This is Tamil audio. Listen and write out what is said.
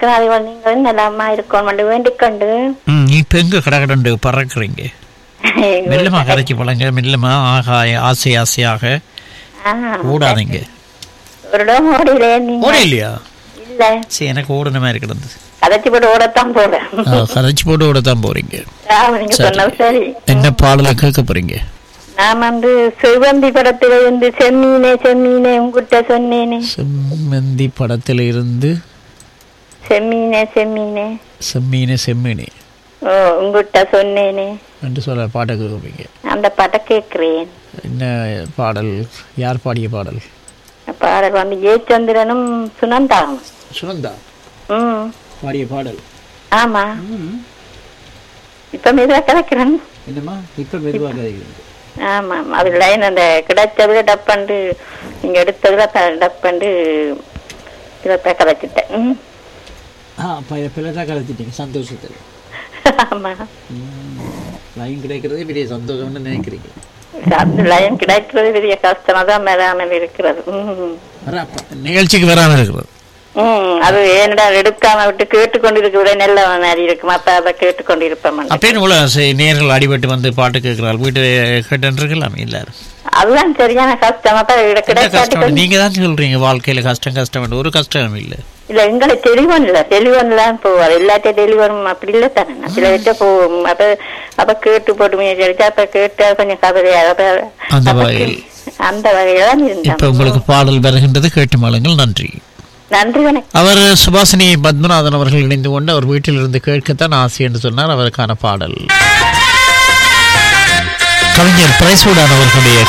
இருக்கிறார்கள் நீங்கள் நலமா இருக்கணும் வேண்டிக் கொண்டு ம் இப்போ எங்கே கடகடண்டு பறக்குறீங்க மெல்லமா கரைச்சி பழங்க மெல்லமா ஆகாய ஆசை ஆசையாக ஆ, ஓடாதீங்க ஒரு இடம் ஓடிலே நீங்க ஓட இல்லையா இல்ல சரி எனக்கு ஓடுன மாதிரி கிடந்தது கதைச்சு போட்டு ஓடத்தான் போறேன் ஆ, கரைச்சி போட்டு ஓட தான் போறீங்க ஆ, நீங்க சரி. சொன்னது சரி என்ன பாடலை கேட்க போறீங்க நான் வந்து சிவந்தி படத்துல இருந்து செம்மீனே செம்மீனே உங்ககிட்ட சொன்னேனே செம்மந்தி படத்தில் இருந்து செம்மீனே செம்மீனே செம்மீனே செம்மீனே ஓ உங்ககிட்ட சொன்னேனே என்று சொல்ல பாட்டை கேட்பீங்க அந்த பாட்டை கேட்கிறேன் என்ன பாடல் யார் பாடிய பாடல் பாடல் வந்து ஏச்சந்திரனும் சுனந்தாவும் சுனந்தா ம் பாடிய பாடல் ஆமா இப்ப மெதுவா கிடைக்கிறேன் என்னம்மா இப்போ மெதுவாக கதைக்கிறது ஆமா ஆமா. அது லைன் அந்த கிடைச்சதுல டப் பண்ணி நீங்க எடுத்ததுல த- டப் பண்ணி இதை கதைச்சிட்டேன் ம். ஆ அப்போ பிள்ளைதான் கலத்திட்டீங்க சந்தோஷத்தில் ஆமா லைன் கிடைக்கிறதே பெரிய சந்தோஷம்னு நினைக்கிறீங்க அந்த லைன் கிடைக்கிறது பெரிய கஷ்டமா தான் மேலாமல் இருக்கிறது ம். நிகழ்ச்சிக்கு வராமல் இருக்கிறது ம் அது ஏன்டா எடுக்காம விட்டு கேட்டுக்கொண்டு இருக்கிற நல்ல மாதிரி இருக்கும் அப்ப அதை கேட்டுக்கொண்டு இருப்பேன் அப்பயே இவ்வளோ நேர்கள் அடிபட்டு வந்து பாட்டு கேட்கிறாள் வீட்டு கேட்டுருக்கலாம் எல்லாரும் அதுதான் சரியான கஷ்டம் அப்ப இட- என்ன கிடைக்காட்டி கஷ்டம் கொஞ்சம் நீங்க தான் சொல்றீங்க வாழ்க்கையில கஷ்டம் கஷ்டம் ஒரு கஷ்டம் இல்ல இல்ல எங்களை டெலிஃபோன் இல்ல டெலிஃபோன்ல போவார் எல்லாத்தையும் டெலிஃபோன் அப்படி இல்ல தானே நான் சில விட்ட போவோம் அப்ப அப்ப கேட்டு போட்டு முயற்சி அடிச்சா அப்ப கேட்டா கொஞ்சம் கவலையா அப்ப அந்த அப்ப வகையில். கே- அந்த வகையில தான் இப்ப இருந்தாங்க உங்களுக்கு பாடல் வருகின்றது கேட்டு மாளுங்கள் நன்றி நன்றி வணக்கம் அவர் சுபாசினி பத்மநாதன் அவர்கள் இணைந்து கொண்டு அவர் வீட்டில் இருந்து கேட்கத்தான் ஆசை என்று சொன்னார் அவருக்கான பாடல் கவிஞர் பிரைசூடான் அவர்களுடைய